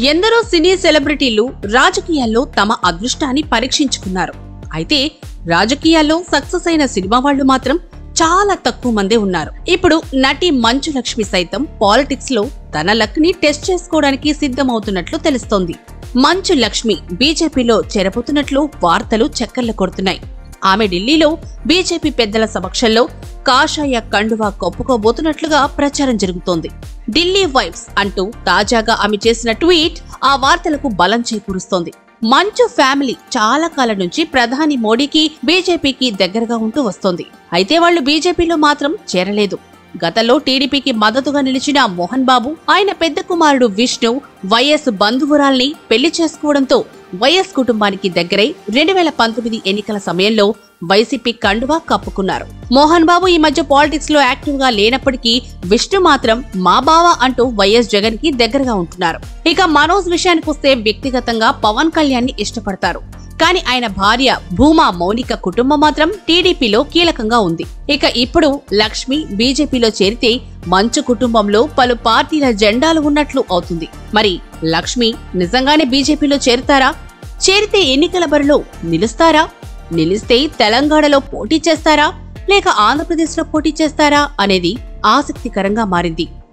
ఎందరో సినీ సెలబ్రిటీలు రాజకీయాల్లో తమ అదృష్టాన్ని పరీక్షించుకున్నారు అయితే రాజకీయాల్లో సక్సెస్ అయిన సినిమా వాళ్ళు మాత్రం చాలా తక్కువ మందే ఉన్నారు ఇప్పుడు నటి మంచు లక్ష్మి సైతం పాలిటిక్స్ లో తన లక్ ని టెస్ట్ చేసుకోవడానికి సిద్ధమవుతున్నట్లు తెలుస్తోంది మంచు లక్ష్మి బీజేపీలో చేరబోతున్నట్లు వార్తలు చక్కర్లు కొడుతున్నాయి ఆమె ఢిల్లీలో బీజేపీ పెద్దల సమక్షంలో కాషాయ కండువా కప్పుకోబోతున్నట్లుగా ప్రచారం జరుగుతోంది ఢిల్లీ వైబ్స్ అంటూ తాజాగా ఆమె చేసిన ట్వీట్ ఆ వార్తలకు బలం చేకూరుస్తోంది మంచు ఫ్యామిలీ చాలా కాలం నుంచి ప్రధాని మోడీకి బీజేపీకి దగ్గరగా ఉంటూ వస్తోంది అయితే వాళ్ళు బీజేపీలో మాత్రం చేరలేదు గతంలో టీడీపీకి మద్దతుగా నిలిచిన మోహన్ బాబు ఆయన పెద్ద కుమారుడు విష్ణు వైఎస్ బంధువురాల్ని పెళ్లి చేసుకోవడంతో వైఎస్ కుటుంబానికి దగ్గరై రెండు వేల పంతొమ్మిది ఎన్నికల సమయంలో వైసీపీ కండువా కప్పుకున్నారు మోహన్ బాబు ఈ మధ్య పాలిటిక్స్ లో యాక్టివ్ గా లేనప్పటికీ విష్ణు మాత్రం మా బావ అంటూ వైఎస్ జగన్ కి దగ్గరగా ఉంటున్నారు ఇక మనోజ్ విషయానికి వస్తే వ్యక్తిగతంగా పవన్ కళ్యాణ్ ని ఇష్టపడతారు కానీ ఆయన భార్య భూమా మౌనిక కుటుంబం మాత్రం టీడీపీలో కీలకంగా ఉంది ఇక ఇప్పుడు లక్ష్మి బీజేపీలో చేరితే మంచు కుటుంబంలో పలు పార్టీల జెండాలు ఉన్నట్లు అవుతుంది మరి లక్ష్మి నిజంగానే బీజేపీలో చేరుతారా చేరితే ఎన్నికల బరిలో నిలుస్తారా నిలిస్తే తెలంగాణలో పోటీ చేస్తారా లేక ఆంధ్రప్రదేశ్లో పోటీ చేస్తారా అనేది ఆసక్తికరంగా మారింది